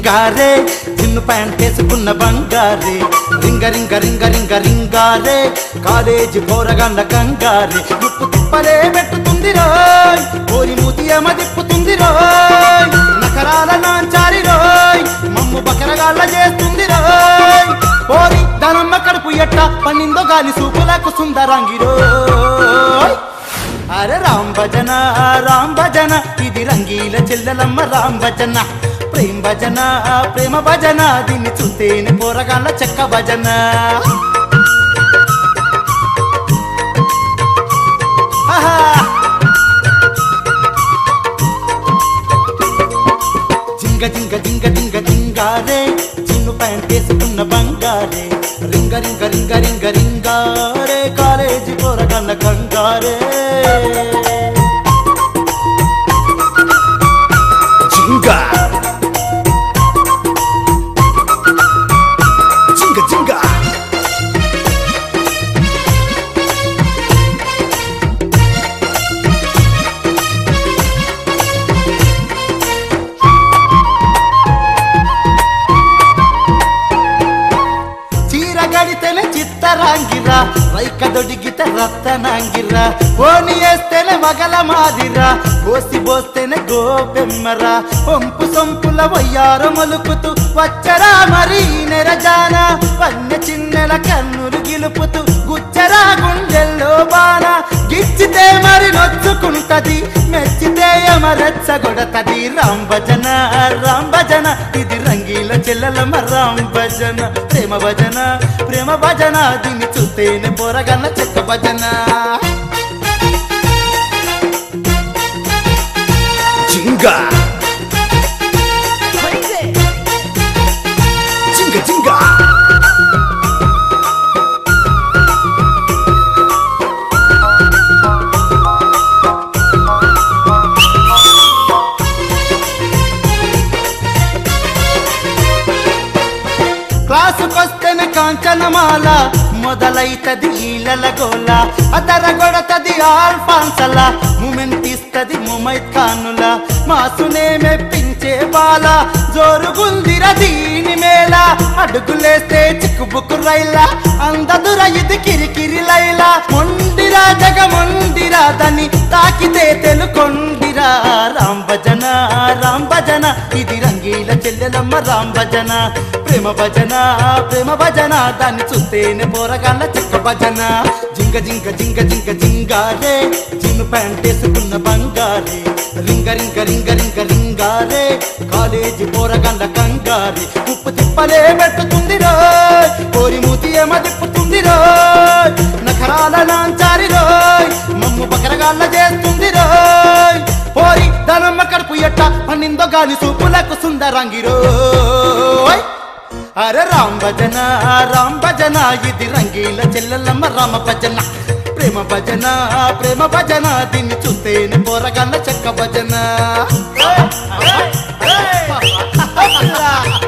జింగారే Chinnu pant వేసుకున్న బంగారే రింగ రింగ రింగ రింగ రింగారే కాలేజీ పోరగాళ్ళ కంగారే ఉప్పు తిప్పలే పెట్టుతుంది రోయ్ కోరి మూతి ఏమ తిప్పుతుంది రోయ్ నకరాల నాంచారి రోయ్ మమ్ము బకరగాళ్ళ చేస్తుంది రోయ్ పోరి దానమ్మ కడుపు ఎట్ట పన్నిందో గాలి సూపులకు సుందరంగి రోయ్ అరే రామ్ భజన రామ్ భజన ఇది రంగీల చెల్లెలమ్మ రామ్ భజన ప్రేమ భజన ప్రేమ భజన దీన్ని చూస్తేనే పోరగాళ్ళ చెక్క భజన ఆహా! జింగ జింగ జింగ జింగ జింగారే చిన్ను ప్యాంట్ వేసుకున్న బంగారే రింగ రింగ రింగ రింగ రింగారే కాలేజీ పోరగన్న కంగారే జింగ జింగ జింగ చీర గడితేనే చిత్తరాంగిరా రైక దొడిగితే రత్తనాంగిరా ఓని వేస్తేనే మగల మాదిరా కోసి పోస్తేనే గోపెమ్మరా పొంపు సొంపుల వయ్యార మొలుకుతూ వచ్చరా మరి నెరజాన వన్య చిన్నెల కన్నులు గిలుపుతూ గుచ్చరా గుండెల్లో బాణ గిచ్చితే మరి నొచ్చుకుంటది మెచ్చితే ఎమరెచ్చగొడతది రామ్ భజన రామ్ భజన ఇది రంగీల చెల్లెలమ్మ రామ్ భజన ప్రేమ భజన ప్రేమ భజన దీన్ని చూస్తేనే పోరగన్న చెక్క భజన జింగ జింగ జింగ క్లాసుకొస్తేనే కాంచనమాల మొదలైతది ఈలల గోల అదర గొడతది ఆల్ఫాన్సల మూమెంట్ ఇస్తది ముమైత్ ఖానుల మాసునే మెప్పించే బాల జోరుగుందిర దీని మేళ అడుగులేస్తే చిక్కుబుక్కు రైలా అందదుర ఇది కిరికిరి లైలా మొండిరా జగ మొండిరా దని తాకితే తెలుకొండిరా రామ్ భజన రామ్ భజన ఇది రంగీల చెల్లెలమ్మ రామ్ భజన ప్రేమ భజన ప్రేమ భజన దాన్ని చూస్తేనే పోరగాళ్ళ చెక్క భజన జింగ జింగ జింగ జింగ జింగారే చిన్ను ప్యాంట్ వేసుకున్న బంగారే రింగ రింగ రింగ రింగ రింగారే కాలేజీ పోరగాళ్ళ కంగారే ఉప్పు తిప్పలే పెట్టుతుంది రోయ్ కోరి మూతి ఏమ తిప్పుతుంది రోయ్ నఖరాల నాంచారి రోయ్ మమ్ము బకరగాళ్ళ చేస్తుంది రోయ్ పోరి దానమ్మ కడుపు ఎట్ట పన్నిందో గాలి సూపులకు సుందరంగి రోయ్ అరే రామ్ భజన రామ్ భజన ఇది రంగీల చెల్లెలమ్మ రామ భజన ప్రేమ భజన ప్రేమ భజన దీన్ని చూస్తేనే పోరగాళ్ళ చెక్క భజన